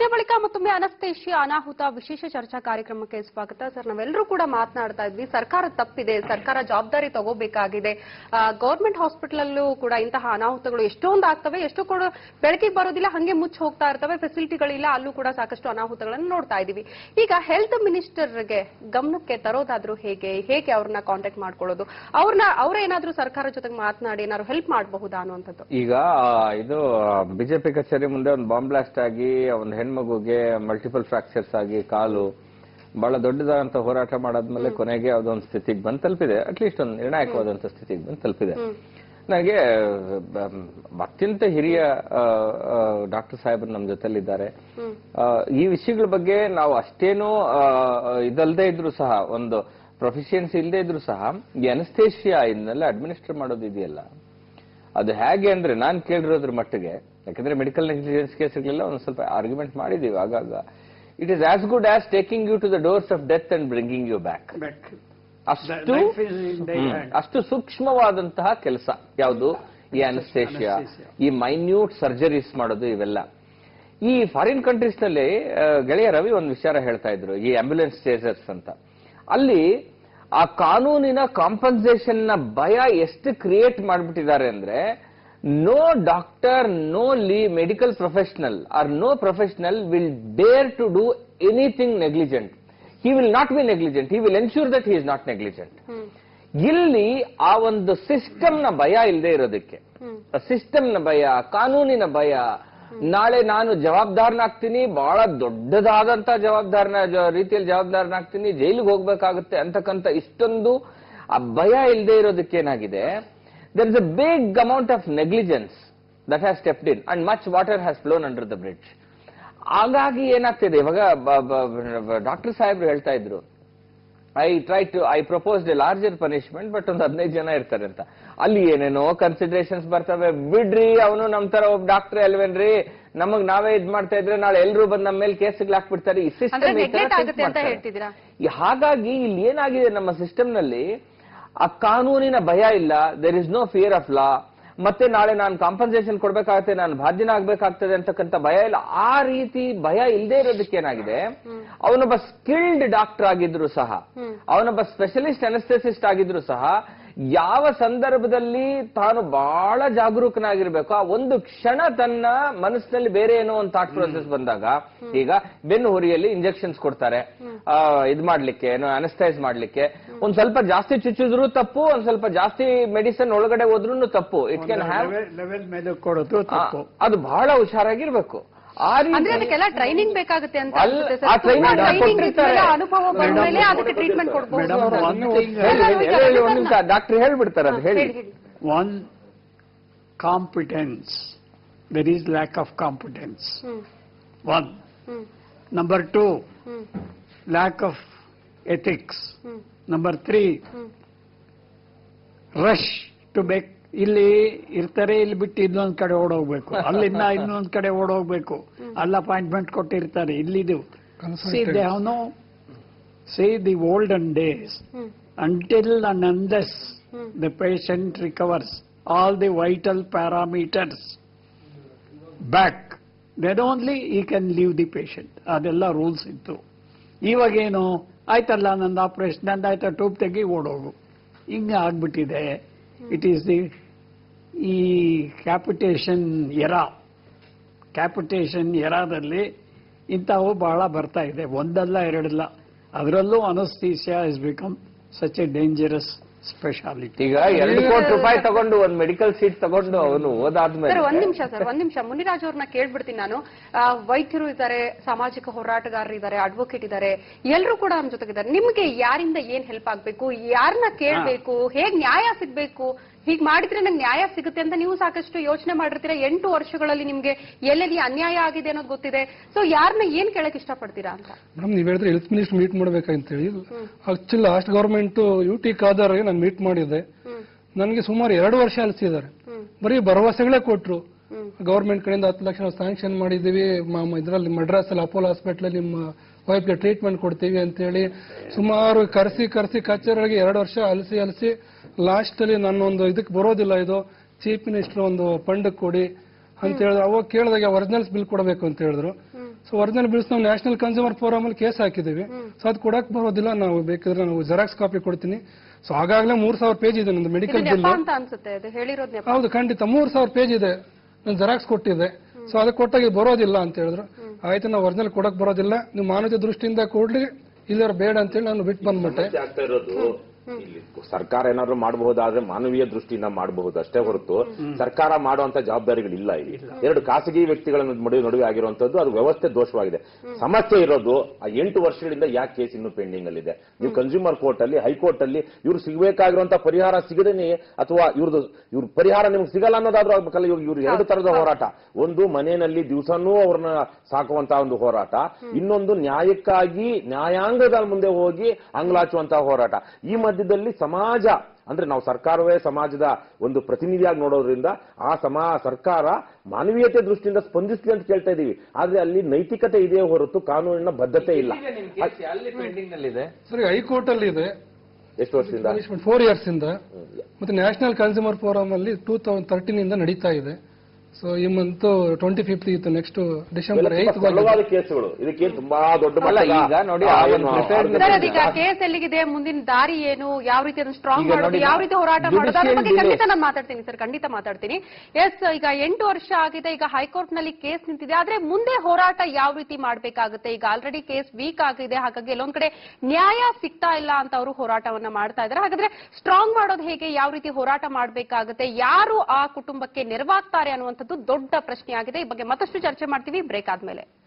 ಬಳಿಕ ಮತ್ತೊಮ್ಮೆ ಅನಸ್ತೇಶಿಯ ಅನಾಹುತ ವಿಶೇಷ ಚರ್ಚಾ ಕಾರ್ಯಕ್ರಮಕ್ಕೆ ಸ್ವಾಗತ ಸರ್ ನಾವೆಲ್ಲರೂ ಕೂಡ ಮಾತನಾಡ್ತಾ ಇದ್ವಿ ಸರ್ಕಾರ ತಪ್ಪಿದೆ ಸರ್ಕಾರ ಜವಾಬ್ದಾರಿ ತಗೋಬೇಕಾಗಿದೆ ಗೌರ್ಮೆಂಟ್ ಹಾಸ್ಪಿಟಲ್ ಅಲ್ಲೂ ಕೂಡ ಇಂತಹ ಅನಾಹುತಗಳು ಎಷ್ಟೊಂದು ಆಗ್ತವೆ ಎಷ್ಟೋ ಕೂಡ ಬೆಳಕಿಗೆ ಬರೋದಿಲ್ಲ ಹಂಗೆ ಮುಚ್ಚಿ ಹೋಗ್ತಾ ಇರ್ತವೆ ಫೆಸಿಲಿಟಿಗಳಿಲ್ಲ ಅಲ್ಲೂ ಕೂಡ ಸಾಕಷ್ಟು ಅನಾಹುತಗಳನ್ನು ನೋಡ್ತಾ ಇದೀವಿ ಈಗ ಹೆಲ್ತ್ ಮಿನಿಸ್ಟರ್ಗೆ ಗಮನಕ್ಕೆ ತರೋದಾದ್ರೂ ಹೇಗೆ ಹೇಗೆ ಅವ್ರನ್ನ ಕಾಂಟ್ಯಾಕ್ಟ್ ಮಾಡ್ಕೊಳ್ಳೋದು ಅವ್ರನ್ನ ಅವರೇನಾದ್ರೂ ಸರ್ಕಾರ ಜೊತೆಗೆ ಮಾತನಾಡಿ ಏನಾದ್ರು ಹೆಲ್ಪ್ ಮಾಡಬಹುದಾ ಅನ್ನುವಂಥದ್ದು ಈಗ ಆ, ಇದು ಬಿಜೆಪಿ ಕಚೇರಿ ಮುಂದೆ ಒಂದು ಬಾಂಬ್ ಬ್ಲಾಸ್ಟ್ ಆಗಿ ಒಂದು ಹೆಣ್ಮಗುಗೆ ಮಲ್ಟಿಪಲ್ ಫ್ರಾಕ್ಚರ್ಸ್ ಆಗಿ ಕಾಲು ಬಹಳ ದೊಡ್ಡದಾದಂತ ಹೋರಾಟ ಮಾಡಾದ್ಮೇಲೆ ಕೊನೆಗೆ ಅದೊಂದು ಸ್ಥಿತಿಗೆ ಬಂದು ತಲುಪಿದೆ ಅಟ್ಲೀಸ್ಟ್ ಒಂದು ನಿರ್ಣಾಯಕವಾದಂತ ಸ್ಥಿತಿಗೆ ಬಂದು ತಲುಪಿದೆ ನನಗೆ ಬ- ಅತ್ಯಂತ ಹಿರಿಯ ಡಾಕ್ಟರ್ ಸಾಹೇಬರು ನಮ್ಮ ಜೊತೆಲಿದ್ದಾರೆ ಆ, ಈ ವಿಷಯಗಳ ಬಗ್ಗೆ ನಾವು ಅಷ್ಟೇನೂ ಆ, ಇದಲ್ದೇ ಇದ್ರು ಸಹ ಒಂದು ಪ್ರೊಫಿಷಿಯನ್ಸಿ ಇಲ್ಲದೆ ಇದ್ರು ಸಹ ಈ ಅನಸ್ತೇಷಿಯಾ ಇದನ್ನೆಲ್ಲ ಅಡ್ಮಿನಿಸ್ಟರ್ ಮಾಡೋದು ಇದೆಯಲ್ಲ ಅದು ಹೇಗೆ ಅಂದ್ರೆ ನಾನು ಕೇಳಿರೋದ್ರ ಮಟ್ಟಿಗೆ ಯಾಕಂದ್ರೆ ಮೆಡಿಕಲ್ ನೆಗ್ಲಿಜೆನ್ಸ್ ಕೇಸ್ಗಳೆಲ್ಲ ಒಂದು ಸ್ವಲ್ಪ ಆರ್ಗ್ಯುಮೆಂಟ್ ಮಾಡಿದೀವಿ ಆಗಾಗ it is as good as taking you to the doors of death and bringing you back Back. ಅಷ್ಟು life is in their ಹ್ಮ್. hand. ಅಷ್ಟು ಸೂಕ್ಷ್ಮವಾದಂತಹ ಕೆಲಸ ಯಾವುದು ಈ ಅನಸ್ತೇಷಿಯಾ Anesthesia. ಈ ಮೈನ್ಯೂಟ್ ಸರ್ಜರೀಸ್ ಮಾಡೋದು ಇವೆಲ್ಲ ಈ ಫಾರಿನ್ ಕಂಟ್ರೀಸ್ ನಲ್ಲಿ ಆ, ಗೆಳೆಯ ರವಿ ಒಂದು ವಿಚಾರ ಹೇಳ್ತಾ ಇದ್ರು ಈ ಆಂಬ್ಯುಲೆನ್ಸ್ ಚೇಸರ್ಸ್ ಅಂತ ಅಲ್ಲಿ ಆ ಕಾನೂನಿನ ಕಾಂಪನ್ಸೇಷನ್ ನ ಭಯ ಎಷ್ಟು ಕ್ರಿಯೇಟ್ ಮಾಡ್ಬಿಟ್ಟಿದ್ದಾರೆ ಅಂದ್ರೆ ನೋ ಡಾಕ್ಟರ್ ನೋ ಲೀ medical professional or no professional will dare to do anything negligent he will not be negligent he will ensure that he is not negligent ಇಲ್ಲಿ ಆ ಒಂದು ಸಿಸ್ಟಮ್ ನ ಭಯ ಇಲ್ಲದೆ ಇರೋದಕ್ಕೆ ಸಿಸ್ಟಮ್ ನ ಭಯ ಕಾನೂನಿನ ಭಯ ನಾಳೆ ನಾನು ಜವಾಬ್ದಾರನಾಗ್ತೀನಿ ಬಹಳ ದೊಡ್ಡದಾದಂತ ಜವಾಬ್ದಾರನ ಜ- ರೀತಿಯಲ್ಲಿ ಜವಾಬ್ದಾರನಾಗ್ತೀನಿ ಜೈಲಿಗೆ ಹೋಗ್ಬೇಕಾಗುತ್ತೆ ಅಂತಕ್ಕಂತ ಇಷ್ಟೊಂದು ಆ ಭಯ ಇಲ್ಲದೆ ಇರೋದಕ್ಕೆ ಏನಾಗಿದೆ there is a big amount of negligence that has stepped in and much water has flown under the bridge ಹಾಗಾಗಿ ಏನಾಗ್ತಿದೆ ಇವಾಗ ಡಾಕ್ಟರ್ ಸಾಹೇಬ್ರು ಹೇಳ್ತಾ ಇದ್ರು I try to I propose a larger punishment but ಒಂದು ಹದಿನೈದು ಜನ ಇರ್ತಾರೆ ಅಂತ ಅಲ್ಲಿ ಏನೇನೋ ಕನ್ಸಿಡರೇಷನ್ಸ್ ಬರ್ತವೆ ಬಿಡ್ರಿ ಅವನು ನಮ್ ತರ ಒಬ್ಬ ಡಾಕ್ಟರ್ ಅಲ್ವೇನ್ರಿ ನಮಗ್ ನಾವೇ ಇದ್ ಮಾಡ್ತಾ ಇದ್ರೆ ನಾಳೆ ಎಲ್ರು ಬಂದ್ ನಮ್ಮ ಮೇಲೆ ಕೇಸ್ಗಳು ಹಾಕ್ಬಿಡ್ತಾರೆ ಈ ಅಂದ್ರೆ ಸಿಸ್ಟಮ್ ನೆಗ್ಲೆಕ್ಟ್ ಆಗುತ್ತೆ ಅಂತ ಹೇಳ್ತಿದ್ದೀರಾ ಹಾಗಾಗಿ ಇಲ್ಲಿ ಏನಾಗಿದೆ ನಮ್ಮ ಸಿಸ್ಟಮ್ ನಲ್ಲಿ ಆ ಕಾನೂನಿನ ಭಯ ಇಲ್ಲ there is no fear of law ಮತ್ತೆ ನಾಳೆ ನಾನು ಕಾಂಪನ್ಸೇಷನ್ ಕೊಡ್ಬೇಕಾಗತ್ತೆ ನಾನು ಬಾಧ್ಯನ ಆಗ್ಬೇಕಾಗ್ತದೆ ಅಂತಕ್ಕಂಥ ಭಯ ಇಲ್ಲ ಆ ರೀತಿ ಭಯ ಇಲ್ಲದೆ ಇರೋದಕ್ಕೆ ಏನಾಗಿದೆ ಅವನೊಬ್ಬ ಸ್ಕಿಲ್ಡ್ ಡಾಕ್ಟರ್ ಆಗಿದ್ರು ಸಹ ಅವನೊಬ್ಬ ಸ್ಪೆಷಲಿಸ್ಟ್ ಅನಸ್ಥೆಸಿಸ್ಟ್ ಆಗಿದ್ರು ಸಹ ಯಾವ ಸಂದರ್ಭದಲ್ಲಿ ತಾನು ಬಹಳ ಜಾಗರೂಕನಾಗಿರ್ಬೇಕು ಆ ಒಂದು ಕ್ಷಣ ತನ್ನ ಮನಸ್ಸಿನಲ್ಲಿ ಬೇರೆ ಏನೋ ಒಂದು ಥಾಟ್ ಪ್ರೊಸೆಸ್ ಬಂದಾಗ ಈಗ ಬೆನ್ನು ಹುರಿಯಲ್ಲಿ ಇಂಜೆಕ್ಷನ್ಸ್ ಕೊಡ್ತಾರೆ ಆ, ಇದ್ ಮಾಡ್ಲಿಕ್ಕೆ ಏನೋ ಅನಸ್ತೈಸ್ ಮಾಡ್ಲಿಕ್ಕೆ ಒಂದ್ ಸ್ವಲ್ಪ ಜಾಸ್ತಿ ಚುಚ್ಚಿದ್ರು ತಪ್ಪು ಒಂದ್ ಸ್ವಲ್ಪ ಜಾಸ್ತಿ ಮೆಡಿಸಿನ್ ಒಳಗಡೆ ಹೋದ್ರೂ ತಪ್ಪು it can have level level ಮೇಲೆ ಕೊಡೋದು ತಪ್ಪು ಅದು ಬಹಳ ಹುಷಾರಾಗಿರ್ಬೇಕು ಆ ಅಂದ್ರೆ ರೀತಿ ಅದಕ್ಕೆಲ್ಲ ಟ್ರೈನಿಂಗ್ ಬೇಕಾಗುತ್ತೆ ಅಂತ ಅಲ್ಲ, ಅನ್ಸುತ್ತೆ ಆ ಸರ್. ತುಂಬಾ training training ಕೊಟ್ಟಿರ್ತಾರೆ. ಇದ್ಮೇಲೆ ಅನುಭವ ಬಂದ್ಮೇಲೆ Madam, ಅದಕ್ಕೆ ಟ್ರೀಟ್ಮೆಂಟ್ ಕೊಡ್ಬೋದು Madam, ಅವರು. one thing, ಹೇಳಿ ಹೇಳಿ ಹೇಳಿ, ಹೇಳಿ ಒಂದ್ ನಿಮಿಷ ಡಾಕ್ಟರ್ ಹೇಳ್ಬಿಡ್ತಾರೆ ಅದು ಹೇಳಿ ಹೇಳಿ, ಹೇಳಿ. one competence. There is lack of competence. Hmm One. Hmm Number two, hmm lack of ethics. Hmm Number three, hmm rush to make ಇಲ್ಲಿ ಇರ್ತಾರೆ ಇಲ್ಲಿ ಬಿಟ್ಟು ಇನ್ನೊಂದ್ ಕಡೆ ಓಡೋಗ್ಬೇಕು ಅಲ್ಲಿಂದ ಇನ್ನೊಂದ್ ಕಡೆ ಓಡೋಗ್ಬೇಕು ಅಲ್ಲಿ ಅಪಾಯಿಂಟ್ಮೆಂಟ್ ಕೊಟ್ಟಿರ್ತಾರೆ ಇಲ್ಲಿದು see they have no see the olden days hmm until and unless Hmm. the patient recovers all the vital parameters back, then only he can leave the patient. ಅದೆಲ್ಲ ರೂಲ್ಸ್ ಇತ್ತು ಇವಾಗೇನು ಆಯ್ತಲ್ಲ ನಂದು ಆಪರೇಷನ್ ನಂದು ಆಯ್ತಾ tube ತೆಗಿ ಓಡೋಗು ಹಿಂಗೆ ಆಗ್ಬಿಟ್ಟಿದೆ ಇಟ್ ಈಸ್ ದಿ ಈ ಕ್ಯಾಪಿಟೇಷನ್ ಎರ ಕ್ಯಾಪಿಟೇಷನ್ ಎರಾದಲ್ಲಿ ಇಂಥವು ಬಹಳ ಬರ್ತಾ ಇದೆ ಒಂದಲ್ಲ ಎರಡಲ್ಲ ಅದರಲ್ಲೂ anaesthesia is become such a dangerous speciality ಈಗ ಎರಡು ಕೋಟಿ ರೂಪಾಯಿ ತಗೊಂಡು ಒಂದ್ ಮೆಡಿಕಲ್ ಸೀಟ್ ತಗೊಂಡು ಅವನು ಸರ್ ಓದಾದ್ಮೇಲೆ ಒಂದ್ ನಿಮಿಷ ಸರ್ ಒಂದ್ ನಿಮಿಷ ಮುನಿರಾಜ್ ಅವ್ರನ್ನ ಕೇಳ್ಬಿಡ್ತೀನಿ ನಾನು ಆ, ವೈದ್ಯರು ಇದ್ದಾರೆ ಸಾಮಾಜಿಕ ಹೋರಾಟಗಾರರು ಇದ್ದಾರೆ ಅಡ್ವೊಕೇಟ್ ಇದ್ದಾರೆ ಎಲ್ಲರೂ ಕೂಡ ನಮ್ಮ ಜೊತೆಗಿದ್ದಾರೆ ನಿಮ್ಗೆ ಯಾರಿಂದ ಏನ್ ಹೆಲ್ಪ್ ಆಗ್ಬೇಕು ಯಾರನ್ನ ಕೇಳ್ಬೇಕು ಹೇಗ್ ನ್ಯಾಯ ಸಿಗ್ಬೇಕು ಹೀಗ್ ಮಾಡಿದ್ರೆ ನಂಗೆ ನ್ಯಾಯ ಸಿಗುತ್ತೆ ಅಂತ ನೀವು ಸಾಕಷ್ಟು ಯೋಚನೆ ಮಾಡಿರ್ತೀರಾ ಎಂಟು ವರ್ಷಗಳಲ್ಲಿ ನಿಮ್ಗೆ ಎಲ್ಲೆಲ್ಲಿ ಅನ್ಯಾಯ ಆಗಿದೆ ಅನ್ನೋದು ಗೊತ್ತಿದೆ ಸೊ ಯಾರನ್ನ ಏನ್ ಕೇಳಕ್ ಇಷ್ಟಪಡ್ತೀರಾ ಅಂತ ಮೇಡಮ್ ನೀವ್ ಹೇಳಿದ್ರೆ ಹೆಲ್ತ್ ಮಿನಿಸ್ಟರ್ ಮೀಟ್ ಮಾಡ್ಬೇಕಂತೇಳಿ actually last government U T ಖಾದರ್ಗೆ ನಾನು ಮೀಟ್ ಮಾಡಿದ್ದೆ ಹ್ಮ್ ನನಗೆ ಸುಮಾರು ಎರಡು ವರ್ಷ ಅಲಿಸಿದ್ದಾರೆ ಹ್ಮ್ ಬರೀ ಭರವಸೆಗಳೇ ಕೊಟ್ರು ಹ್ಮ್ ಗವರ್ಮೆಂಟ್ ಕಡೆಯಿಂದ ಹತ್ತು ಲಕ್ಷ ಸ್ಯಾಂಕ್ಷನ್ ಮಾಡಿದೀವಿ ಇದರಲ್ಲಿ ಮಡ್ರಾಸ್ ಅಲ್ಲಿ ಅಪೋಲೋ ಹಾಸ್ಪಿಟಲ್ ನಿಮ್ಮ ವೈಫ್ಗೆ ಟ್ರೀಟ್ಮೆಂಟ್ ಕೊಡ್ತೀವಿ ಅಂತೇಳಿ ಸುಮಾರು ಕರೆಸಿ ಕರೆಸಿ ಕಚೇರಿಗೆ ಎರಡು ವರ್ಷ ಅಲಸಿ ಅಲಸಿ ಲಾಸ್ಟ್ ಅಲ್ಲಿ ನನ್ನೊಂದು ಇದಕ್ಕೆ ಬರೋದಿಲ್ಲ ಇದು ಚೀಫ್ ಮಿನಿಸ್ಟರ್ ಒಂದು ಫಂಡ್ ಕೊಡಿ ಅಂತ ಹೇಳಿದ್ರು ಅವಾಗ ಕೇಳಿದಾಗ ಒರಿಜಿನಲ್ಸ್ ಬಿಲ್ ಕೊಡಬೇಕು ಅಂತ ಹೇಳಿದ್ರು ಸೊ ಒರಿಜಿನಲ್ ಬಿಲ್ಸ್ ನಾವು ನ್ಯಾಷನಲ್ ಕನ್ಸ್ಯೂಮರ್ ಫೋರಮ್ ಅಲ್ಲಿ ಕೇಸ್ ಹಾಕಿದೀವಿ ಸೊ ಅದು ಕೊಡಕ್ ಬರೋದಿಲ್ಲ ನಾವು ಬೇಕಾದ್ರೆ ನಾವು ಜೆರಾಕ್ಸ್ ಕಾಪಿ ಕೊಡ್ತೀನಿ ಸೊ ಆಗಾಗಲೇ ಮೂರ್ ಸಾವಿರ ಪೇಜ್ ಇದೆ ನಂದು ಇದು ಮೆಡಿಕಲ್ ನೆಪ ಬಿಲ್ ಅಂತ ಅನ್ಸುತ್ತೆ ಅದು ಹೇಳಿರೋದ್ ನೆಪ ಹೌದು ಖಂಡಿತ ಮೂರ್ ಸಾವಿರ ಪೇಜ್ ಇದೆ ನಾನು ಜೆರಾಕ್ಸ್ ಕೊಟ್ಟಿದ್ದೆ ಸೊ ಅದಕ್ಕೆ ಕೊಟ್ಟಾಗ ಇದು ಬರೋದಿಲ್ಲ ಅಂತ ಹೇಳಿದ್ರು ಆಯ್ತು ನಾವು ಒರಿಜಿನಲ್ ಕೊಡಕ್ ಬರೋದಿಲ್ಲ ನೀವು ಮಾನವೀಯ ದೃಷ್ಟಿಯಿಂದ ಕೊಡ್ಲಿ ಇಲ್ಲ ಬೇಡ ಅಂತೇಳಿ ನಾನು ಬಿಟ್ಟು ಬಂದ್ಬಿಟ್ಟೆ ಸಮಸ್ಯೆ ಆಗ್ತಾ ಇರೋದು ಇಲ್ಲಿ ಸರ್ಕಾರ ಏನಾದ್ರು ಮಾಡಬಹುದಾದ್ರೆ ಮಾನವೀಯ ದೃಷ್ಟಿಯಿಂದ ಮಾಡಬಹುದು ಅಷ್ಟೇ ಹೊರತು ಸರ್ಕಾರ ಮಾಡುವಂತ ಜವಾಬ್ದಾರಿಗಳಿಲ್ಲ ಇಲ್ಲಿ ಎರಡು ಖಾಸಗಿ ವ್ಯಕ್ತಿಗಳ ನಡುವೆ ನಡುವೆ ಆಗಿರುವಂತದ್ದು ಅದು ವ್ಯವಸ್ಥೆ ದೋಷವಾಗಿದೆ ಸಮಸ್ಯೆ ಇರೋದು ಆ ಎಂಟು ವರ್ಷಗಳಿಂದ ಯಾಕೆ ಕೇಸ್ ಇನ್ನು ಪೆಂಡಿಂಗ್ ಅಲ್ಲಿದೆ ನೀವು ಕನ್ಸ್ಯೂಮರ್ ಕೋರ್ಟ್ ಅಲ್ಲಿ ಹೈಕೋರ್ಟ್ ಅಲ್ಲಿ ಇವ್ರು ಸಿಗಬೇಕಾಗಿರುವಂತ ಪರಿಹಾರ ಸಿಗದೇನೆ ಅಥವಾ ಇವ್ರದ್ದು ಇವ್ರ ಪರಿಹಾರ ನಿಮ್ಗೆ ಸಿಗಲ್ಲ ಅನ್ನೋದಾದ್ರೂ ಆಗ್ಬೇಕಲ್ಲ ಇವ್ರು ಇವ್ರು ಎರಡು ತರದ ಹೋರಾಟ ಒಂದು ಮನೆಯಲ್ಲಿ ದಿವಸನೂ ಅವ್ರನ್ನ ಸಾಕುವಂತ ಒಂದು ಹೋರಾಟ ಇನ್ನೊಂದು ನ್ಯಾಯಕ್ಕಾಗಿ ನ್ಯಾಯಾಂಗದ ಮುಂದೆ ಹೋಗಿ ಅಂಗ್ಲಾಚುವಂತ ಹೋರಾಟ ಈ ಮಧ್ಯದಲ್ಲಿ ಸಮಾಜ ಅಂದ್ರೆ ನಾವು ಸರ್ಕಾರವೇ ಸಮಾಜದ ಒಂದು ಪ್ರತಿನಿಧಿಯಾಗಿ ನೋಡೋದ್ರಿಂದ ಆ ಸಮಾ ಸರ್ಕಾರ ಮಾನವೀಯತೆ ದೃಷ್ಟಿಯಿಂದ ಸ್ಪಂದಿಸ್ಲಿ ಅಂತ ಕೇಳ್ತಾ ಇದೀವಿ ಆದ್ರೆ ಅಲ್ಲಿ ನೈತಿಕತೆ ಇದೆಯೇ ಹೊರತು ಕಾನೂನಿನ ಬದ್ಧತೆ ಇಲ್ಲ ಅಲ್ಲಿ ಪೆಂಡಿಂಗ್ ನಲ್ಲಿದೆ ಸರಿ ಹೈಕೋರ್ಟ್ ಅಲ್ಲಿ ಇದೆ ಎಷ್ಟು ವರ್ಷದಿಂದ ಫೋರ್ ಇಯರ್ಸ್ ಇಂದ ಮತ್ತೆ ನ್ಯಾಷನಲ್ ಕನ್ಸ್ಯೂಮರ್ ಫೋರಮ್ ಅಲ್ಲಿ ಟೂ ತೌಸಂಡ್ ತರ್ಟೀನ್ ಇಂದ ನಡೀತಾ ಇದೆ ಸೊ ಈ ಮಂತ್ ಟ್ವೆಂಟಿ ಫಿಫ್ತ್ ಇತ್ತು ನೆಕ್ಸ್ಟ್ ಡಿಸೆಂಬರ್ ಇವೆಲ್ಲ ಏತ್ ತುಂಬಾ ಸರಳವಾದ ಕೇಸುಗಳು ಇದಕ್ಕೇನು ತುಂಬಾ ದೊಡ್ಡ ಅಲ್ಲ, ಮಟ್ಟದ, ಈಗ ನೋಡಿ, ಆ, ಆ ಏನು, ಒಂದು preparedness ಸರ್ ಆರ್ಗನೈಸೇಷನ್ ಅದೀಗ ಕೇಸ್ ಎಲ್ಲಿಗಿದೆ ಮುಂದಿನ ದಾರಿ ಏನು ಯಾವ ರೀತಿ ಅದನ್ನು ಸ್ಟ್ರಾಂಗ್ ಈಗ ಮಾಡೋದು ನೋಡಿ, ಯಾವ ರೀತಿ ಹೋರಾಟ ಮಾಡೋದು ಅದ್ರ judicial ಬಗ್ಗೆ ಖಂಡಿತ delays. ನಾನು ಮಾತಾಡ್ತೀನಿ ಸರ್ ಖಂಡಿತ ಮಾತಾಡ್ತೀನಿ ಎಸ್ ಈಗ ಎಂಟು ವರ್ಷ ಆಗಿದೆ ಈಗ ಹೈಕೋರ್ಟ್ ನಲ್ಲಿ ಕೇಸ್ ನಿಂತಿದೆ ಆದ್ರೆ ಮುಂದೆ ಹೋರಾಟ ಯಾವ ರೀತಿ ಮಾಡ್ಬೇಕಾಗುತ್ತೆ ಈಗ ಆಲ್ರೆಡಿ ಕೇಸ್ ವೀಕ್ ಆಗಿದೆ ಹಾಗಾಗಿ ಎಲ್ಲೊಂದ್ ಕಡೆ ನ್ಯಾಯ ಸಿಗ್ತಾ ಇಲ್ಲ ಅಂತ ಅವರು ಹೋರಾಟವನ್ನ ಮಾಡ್ತಾ ಇದ್ದಾರೆ ಹಾಗಾದ್ರೆ ಸ್ಟ್ರಾಂಗ್ ಮಾಡೋದು ಹೇಗೆ ಯಾವ ರೀತಿ ಹೋರಾಟ ಮಾಡ್ಬೇಕಾಗುತ್ತೆ ಯಾರು ಆ ಕುಟುಂಬಕ್ಕೆ ನೆರವಾಗ್ತಾರೆ ಅನ್ನುವಂಥದ್ದು ದೊಡ್ಡ ಪ್ರಶ್ನೆ ಆಗಿದೆ ಈ ಬಗ್ಗೆ ಮತ್ತಷ್ಟು ಚರ್ಚೆ ಮಾಡ್ತೀವಿ ಬ್ರೇಕ್ ಆದ್ಮೇಲೆ